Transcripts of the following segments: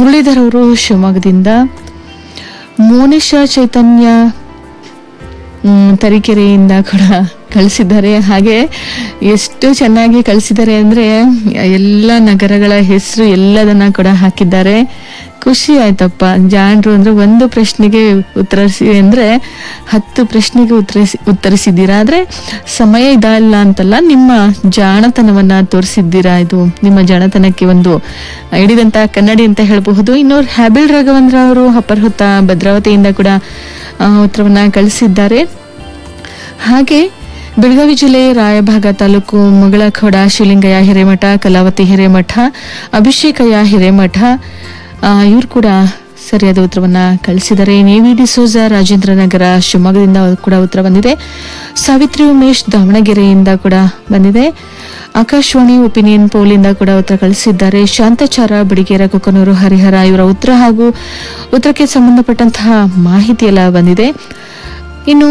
ಮುರಳೀಧರ್ ಅವರು ಶಿವಮೊಗ್ಗದಿಂದ ಮೋನಿಷ ಚೈತನ್ಯ ಮ್, ತರೀಕೆರೆಯಿಂದ ಕೂಡ ಕಳಿಸಿದ್ದಾರೆ ಹಾಗೆ ಎಷ್ಟು ಚೆನ್ನಾಗಿ ಕಳಿಸಿದ್ದಾರೆ ಅಂದರೆ ಎಲ್ಲ ನಗರಗಳ ಹೆಸರು ಎಲ್ಲದನ್ನ ಕೂಡ ಹಾಕಿದ್ದಾರೆ ಖುಷಿ ಆಯ್ತಪ್ಪ ಜಾಣರು ಅಂದ್ರೆ ಒಂದು ಪ್ರಶ್ನೆಗೆ ಉತ್ತರಿಸಿ ಅಂದ್ರೆ ಹತ್ತು ಪ್ರಶ್ನೆಗೆ ಉತ್ತರಿಸಿ ಉತ್ತರಿಸಿದ್ದೀರಾ ಆದ್ರೆ ಸಮಯ ಇದಲ್ಲ ಅಂತಲ್ಲ ನಿಮ್ಮ ಜಾಣತನವನ್ನ ತೋರಿಸಿದ್ದೀರಾ ಇದು ನಿಮ್ಮ ಜಾಣತನಕ್ಕೆ ಒಂದು ಹಿಡಿದಂತ ಕನ್ನಡಿ ಅಂತ ಹೇಳಬಹುದು ಇನ್ನು ಹ್ಯಾಬಿಲ್ ರಾಘವೇಂದ್ರ ಅವರು ಅಪರ್ಹುತ ಭದ್ರಾವತಿಯಿಂದ ಕೂಡ ಆ, ಉತ್ತರವನ್ನ ಕಳಿಸಿದ್ದಾರೆ ಹಾಗೆ ಬೆಳಗಾವಿ ಜಿಲ್ಲೆ ರಾಯಭಾಗ ತಾಲೂಕು ಮುಗಳಖೋಡ ಶಿವಲಿಂಗಯ್ಯ ಹಿರೇಮಠ ಕಲಾವತಿ ಹಿರೇಮಠ ಅಭಿಷೇಕಯ್ಯ ಹಿರೇಮಠ ಇವರು ಕೂಡ ಸರಿಯಾದ ಉತ್ತರವನ್ನ ಕಳಿಸಿದ್ದಾರೆ ನೇವಿ ಡಿಸೋಜ ರಾಜೇಂದ್ರ ನಗರ ಶಿವಮೊಗ್ಗದಿಂದ ಕೂಡ ಉತ್ತರ ಬಂದಿದೆ ಸಾವಿತ್ರಿ ಉಮೇಶ್ ದಾವಣಗೆರೆಯಿಂದ ಕೂಡ ಬಂದಿದೆ ಆಕಾಶವಾಣಿ ಒಪಿನಿಯನ್ ಪೋಲಿಂದ ಕೂಡ ಉತ್ತರ ಕಳಿಸಿದ್ದಾರೆ ಶಾಂತಚಾರ ಬಡಿಗೇರ ಕೊಕ್ಕನೂರು ಹರಿಹರ ಇವರ ಉತ್ತರ ಹಾಗೂ ಉತ್ತರಕ್ಕೆ ಸಂಬಂಧಪಟ್ಟಂತಹ ಮಾಹಿತಿ ಎಲ್ಲ ಬಂದಿದೆ ಇನ್ನು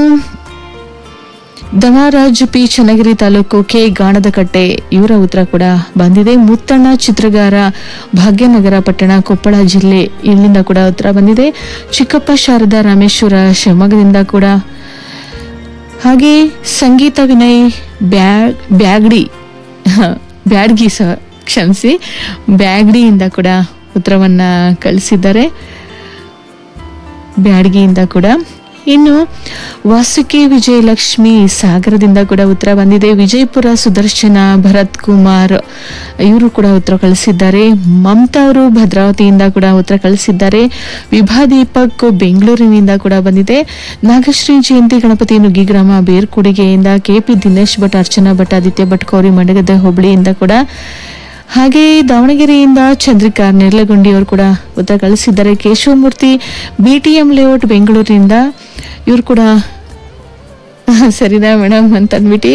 ಧನರಾಜ್ ಪಿ ಚನ್ನಗಿರಿ ತಾಲೂಕು ಕೆ ಗಾಣದಕಟ್ಟೆ ಇವರ ಉತ್ತರ ಕೂಡ ಬಂದಿದೆ ಮುತ್ತಣ್ಣ ಚಿತ್ರಗಾರ ಭಾಗ್ಯನಗರ ಪಟ್ಟಣ ಕೊಪ್ಪಳ ಜಿಲ್ಲೆ ಇಲ್ಲಿಂದ ಕೂಡ ಉತ್ತರ ಬಂದಿದೆ ಚಿಕ್ಕಪ್ಪ ಶಾರದಾ ರಾಮೇಶ್ವರ ಶಿವಮೊಗ್ಗದಿಂದ ಕೂಡ ಹಾಗೆ ಸಂಗೀತ ವಿನಯ್ ಬ್ಯಾ- ಬ್ಯಾಗ್ಡಿ ಬ್ಯಾಡ್ಗಿ ಸಹ ಕ್ಷಮಿಸಿ ಬ್ಯಾಗ್ಡಿಯಿಂದ ಕೂಡ ಉತ್ತರವನ್ನ ಕಳಿಸಿದ್ದಾರೆ ಬ್ಯಾಡ್ಗಿಯಿಂದ ಕೂಡ ಇನ್ನು ವಾಸುಕಿ ವಿಜಯಲಕ್ಷ್ಮಿ ಸಾಗರದಿಂದ ಕೂಡ ಉತ್ತರ ಬಂದಿದೆ ವಿಜಯಪುರ ಸುದರ್ಶನ ಭರತ್ ಕುಮಾರ್ ಇವರು ಕೂಡ ಉತ್ತರ ಕಳಿಸಿದ್ದಾರೆ ಮಮತಾ ಅವರು ಭದ್ರಾವತಿಯಿಂದ ಕೂಡ ಉತ್ತರ ಕಳಿಸಿದ್ದಾರೆ ವಿಭಾ ದೀಪಕ್ ಬೆಂಗಳೂರಿನಿಂದ ಕೂಡ ಬಂದಿದೆ ನಾಗಶ್ರೀ ಜಯಂತಿ ಗಣಪತಿ ನುಗ್ಗಿಗ್ರಾಮ ಬೇರ್ಕುಡಿಗೆಯಿಂದ ಕೆಪಿ ದಿನೇಶ್ ಭಟ್ ಅರ್ಚನಾ ಭಟ್ ಆದಿತ್ಯ ಭಟ್ ಕೌರಿ ಮಂಡಗದ್ದೆ ಹೋಬಳಿಯಿಂದ ಕೂಡ ಹಾಗೆ ದಾವಣಗೆರೆಯಿಂದ ಚಂದ್ರಿಕಾ ನೆರ್ಲಗುಂಡಿ ಅವರು ಕೂಡ ಉತ್ತರ ಕಳಿಸಿದ್ದಾರೆ ಕೇಶವಮೂರ್ತಿ ಬಿಟಿಎಂ ಲೇಔಟ್ ಬೆಂಗಳೂರಿನಿಂದ ಇವರು ಕೂಡ ಸರಿನಾ ಮೇಡಮ್ ಅಂತ ಅಂದ್ಬಿಟ್ಟು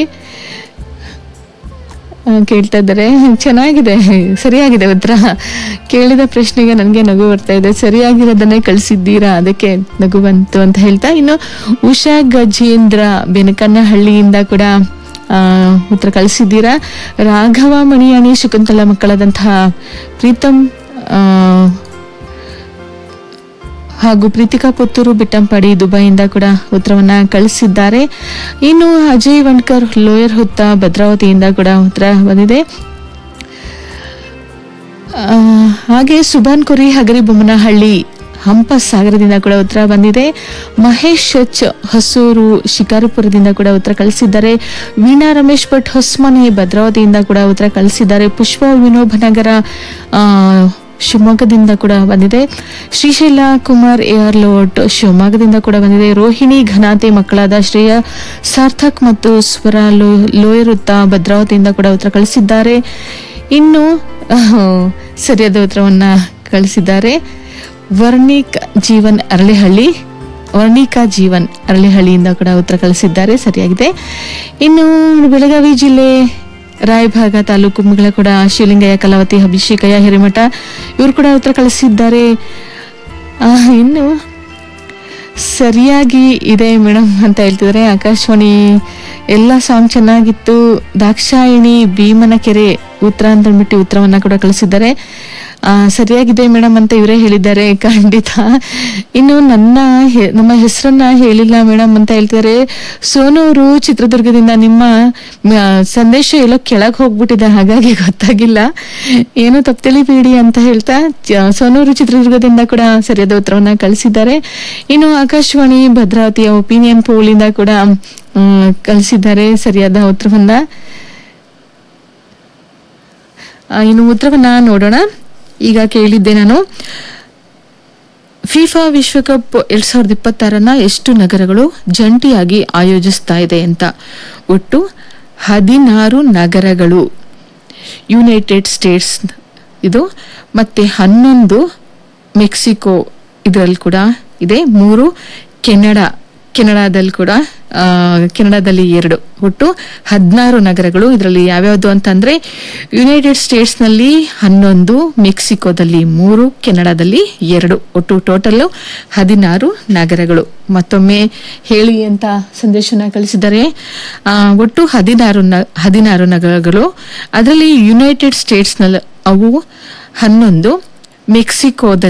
ಆ, ಕೇಳ್ತಾ ಇದ್ದಾರೆ ಚೆನ್ನಾಗಿದೆ ಸರಿಯಾಗಿದೆ ಉತ್ತರ ಕೇಳಿದ ಪ್ರಶ್ನೆಗೆ ನನಗೆ ನಗು ಬರ್ತಾ ಇದೆ ಸರಿಯಾಗಿರೋದನ್ನೇ ಕಳಿಸಿದ್ದೀರಾ ಅದಕ್ಕೆ ನಗು ಬಂತು ಅಂತ ಹೇಳ್ತಾ ಇನ್ನು ಉಷಾ ಗಜೇಂದ್ರ ಬೆನಕನ್ನಹಳ್ಳಿಯಿಂದ ಕೂಡ ಆ, ಉತ್ತರ ಕಳಿಸಿದ್ದೀರಾ ರಾಘವ ಮಣಿಯಾಣಿ ಶಕುಂತಲ ಮಕ್ಕಳಾದಂತಹ ಪ್ರೀತಮ್ ಆ, ಹಾಗೂ ಪ್ರೀತಿಕಾ ಪುತ್ತೂರು ಬಿಟ್ಟಂಪಾಡಿ ದುಬೈಯಿಂದ ಕೂಡ ಉತ್ತರವನ್ನ ಕಳಿಸಿದ್ದಾರೆ ಇನ್ನು ಅಜಯ್ ವಣ್ಕರ್ ಲೋಯರ್ ಹುತ್ತ ಭದ್ರಾವತಿಯಿಂದ ಕೂಡ ಉತ್ತರ ಬಂದಿದೆ ಆ, ಹಾಗೆ ಸುಭಾನ್ ಕುರಿ ಹಗರಿಬೊಮ್ಮನಹಳ್ಳಿ ಹಂಪ ಸಾಗರದಿಂದ ಕೂಡ ಉತ್ತರ ಬಂದಿದೆ ಮಹೇಶ್ ಎಚ್ ಹೊಸೂರು ಶಿಕಾರಿಪುರದಿಂದ ಕೂಡ ಉತ್ತರ ಕಳಿಸಿದ್ದಾರೆ ವೀಣಾ ರಮೇಶ್ ಭಟ್ ಹೊಸ್ಮನೆ ಭದ್ರಾವತಿಯಿಂದ ಕೂಡ ಉತ್ತರ ಕಳಿಸಿದ್ದಾರೆ ಪುಷ್ಪ ವಿನೋಬನಗರ ಆ, ಶಿವಮೊಗ್ಗದಿಂದ ಕೂಡ ಬಂದಿದೆ ಶ್ರೀಶೈಲ ಕುಮಾರ್ ಎಆರ್ ಲೋಟ್ ಶಿವಮೊಗ್ಗದಿಂದ ಕೂಡ ಬಂದಿದೆ ರೋಹಿಣಿ ಘನಾತೆ ಮಕ್ಕಳಾದ ಶ್ರೇಯ ಸಾರ್ಥಕ್ ಮತ್ತು ಸ್ವರ ಲೋ ಲೋಯರುತ್ತ ಭದ್ರಾವತಿಯಿಂದ ಕೂಡ ಉತ್ತರ ಕಳಿಸಿದ್ದಾರೆ ಇನ್ನು ಅಹ್, ಸರಿಯಾದ ಉತ್ತರವನ್ನ ಕಳಿಸಿದ್ದಾರೆ ವರ್ಣಿಕ್ ಜೀವನ್ ಅರಳಿಹಳ್ಳಿ ವರ್ಣಿಕಾ ಜೀವನ್ ಅರಳಿಹಳ್ಳಿಯಿಂದ ಕೂಡ ಉತ್ತರ ಕಳಿಸಿದ್ದಾರೆ ಸರಿಯಾಗಿದೆ ಇನ್ನು ಬೆಳಗಾವಿ ಜಿಲ್ಲೆ ರಾಯಭಾಗ ತಾಲೂಕು ಮುಗಳ ಕೂಡ ಶಿವಲಿಂಗಯ್ಯ ಕಲಾವತಿ ಅಭಿಷೇಕಯ್ಯ ಹಿರೇಮಠ ಇವರು ಕೂಡ ಉತ್ತರ ಕಳಿಸಿದ್ದಾರೆ ಆ, ಇನ್ನು ಸರಿಯಾಗಿ ಇದೆ ಮೇಡಮ್ ಅಂತ ಹೇಳ್ತಿದ್ದಾರೆ ಆಕಾಶವಾಣಿ ಎಲ್ಲ ಸಾಂಗ್ ಚೆನ್ನಾಗಿತ್ತು ದಾಕ್ಷಾಯಿಣಿ ಭೀಮನಕೆರೆ ಉತ್ತರ ಅಂತ ಅಂದ್ಬಿಟ್ಟು ಉತ್ತರವನ್ನ ಕೂಡ ಕಳಿಸಿದ್ದಾರೆ ಆ, ಸರಿಯಾಗಿದೆ ಮೇಡಮ್ ಅಂತ ಇವರೇ ಹೇಳಿದ್ದಾರೆ ಖಂಡಿತ ಇನ್ನು ನನ್ನ ಹೆ- ನಮ್ಮ ಹೆಸರನ್ನ ಹೇಳಿಲ್ಲ ಮೇಡಮ್ ಅಂತ ಹೇಳ್ತಿದ್ದಾರೆ ಸೋನೂರು ಚಿತ್ರದುರ್ಗದಿಂದ ನಿಮ್ಮ ಮ, ಸಂದೇಶ ಎಲ್ಲೋ ಕೆಳಗೆ ಹೋಗ್ಬಿಟ್ಟಿದೆ ಹಾಗಾಗಿ ಗೊತ್ತಾಗಿಲ್ಲ ಏನು ತಪ್ಪು ತಿಳಿಬೇಡಿ ಅಂತ ಹೇಳ್ತಾ ಚ- ಸೋನೂರು ಚಿತ್ರದುರ್ಗದಿಂದ ಕೂಡ ಸರಿಯಾದ ಉತ್ತರವನ್ನ ಕಳಿಸಿದ್ದಾರೆ ಇನ್ನು ಆಕಾಶವಾಣಿ ಭದ್ರಾವತಿಯ ಒಪಿನಿಯನ್ ಪೋಲಿಂದ ಕೂಡ ಮ್, ಕಳಿಸಿದ್ದಾರೆ ಸರಿಯಾದ ಉತ್ತರವನ್ನ ಆ, ಇನ್ನು ಉತ್ತರವನ್ನ ನೋಡೋಣ ಈಗ ಕೇಳಿದ್ದೆ ನಾನು ಫಿಫಾ ವಿಶ್ವಕಪ್ ಎರಡ್ ಸಾವಿರದ ಇಪ್ಪತ್ತಾರನ್ನ ಎಷ್ಟು ನಗರಗಳು ಜಂಟಿಯಾಗಿ ಆಯೋಜಿಸ್ತಾ ಇದೆ ಅಂತ ಒಟ್ಟು ಹದಿನಾರು ನಗರಗಳು ಯುನೈಟೆಡ್ ಸ್ಟೇಟ್ಸ್ ಇದು ಮತ್ತೆ ಹನ್ನೊಂದು ಮೆಕ್ಸಿಕೋ ಇದರಲ್ಲಿ ಕೂಡ ಇದೆ ಮೂರು ಕೆನಡಾ ಕೆನಡಾದಲ್ಲಿ ಕೂಡ ಆ, ಕೆನಡಾದಲ್ಲಿ ಎರಡು ಒಟ್ಟು ಹದಿನಾರು ನಗರಗಳು ಇದರಲ್ಲಿ ಯಾವ್ಯಾವುದು ಅಂತಂದ್ರೆ ಯುನೈಟೆಡ್ ಸ್ಟೇಟ್ಸ್ನಲ್ಲಿ ಹನ್ನೊಂದು ಮೆಕ್ಸಿಕೋದಲ್ಲಿ ಮೂರು ಕೆನಡಾದಲ್ಲಿ ಎರಡು ಒಟ್ಟು ಟೋಟಲ್ ಹದಿನಾರು ನಗರಗಳು ಮತ್ತೊಮ್ಮೆ ಹೇಳಿ ಅಂತ ಸಂದೇಶನ ಕಳಿಸಿದ್ದಾರೆ ಆ, ಒಟ್ಟು ಹದಿನಾರು ನ ಹದಿನಾರು ನಗರಗಳು ಅದರಲ್ಲಿ ಯುನೈಟೆಡ್ ಸ್ಟೇಟ್ಸ್ನಲ್ಲಿ ಅವು ಹನ್ನೊಂದು ಮೆಕ್ಸಿಕೋದಲ್ಲಿ